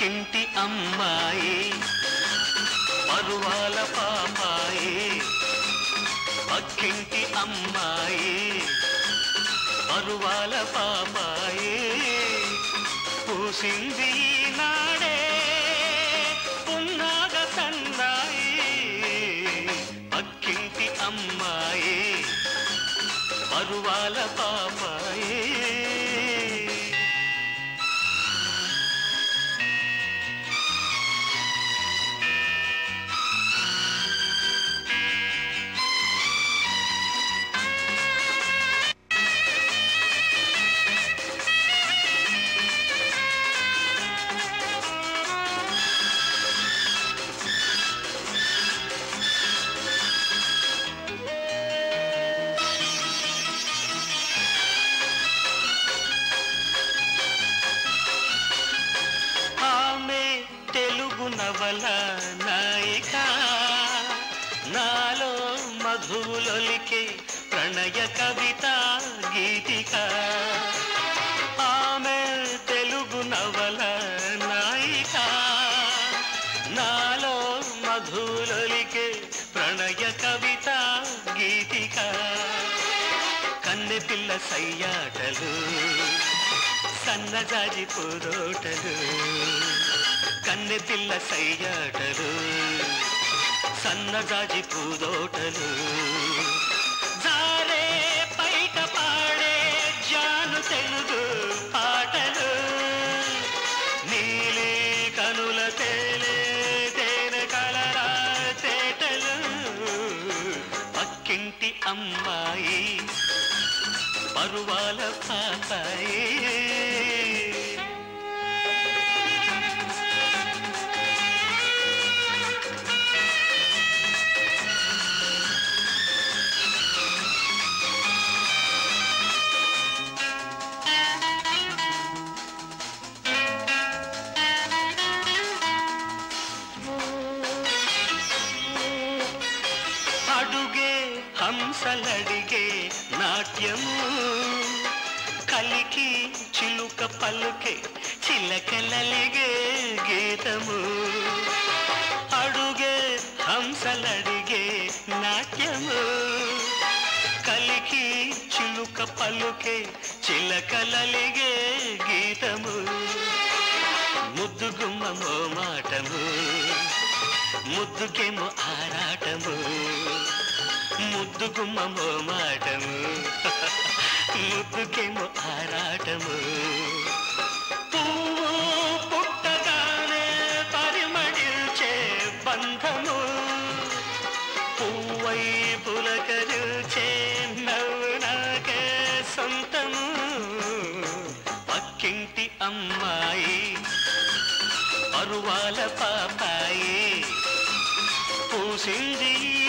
పక్కింటి అమ్మాయి పరువాల పాపాయి పక్కింటి అమ్మాయి పరువాల పాపాయి పూసింది నాడే పున్నాగ సన్నాయి పక్కింటి అమ్మాయి పరువాల పాపాయి ఆమె తెలుగు నవల నాయిక నాలో మధువులొలికే ప్రణయ కవిత గీతిక ఆమె తెలుగు నవల నాయిక నాలో మధువులొలికే ప్రణయ కవిత గీతిక కన్నె పిల్ల సయ్యాటలు సన్నజాజి పూదోటలు కన్నె పిల్ల సయ్యాటలు సన్నజాజి పూదోటలు జారే పైట పాడే జాను తెలుగు పాటలు నీలి కనుల తేలే తేనె కలరా తేటలు పక్కింటి అమ్మాయి పరువాల పాపాయి అడుగే హంసలడిగే నాట్యము కలికి చిలుక పలుకే చిలకలలిగే గీతము అడుగే హంసలడిగే నాట్యము కలికి చిలుక పలుకే చిలకలలిగే గీతము ముద్దుగుమ్మమో మాటము ముద్దుకేమో ఆరాటము ముద్దుగుమ్మమో మాటము ముద్దుకేమో ఆరాటము పువ్వు పుట్టగానే పరిమళించే బంధము పువ్వై పులకరిచే నవ్వు నాకే సొంతము పక్కింటి అమ్మాయి పరువాల పాపాయి పూసింది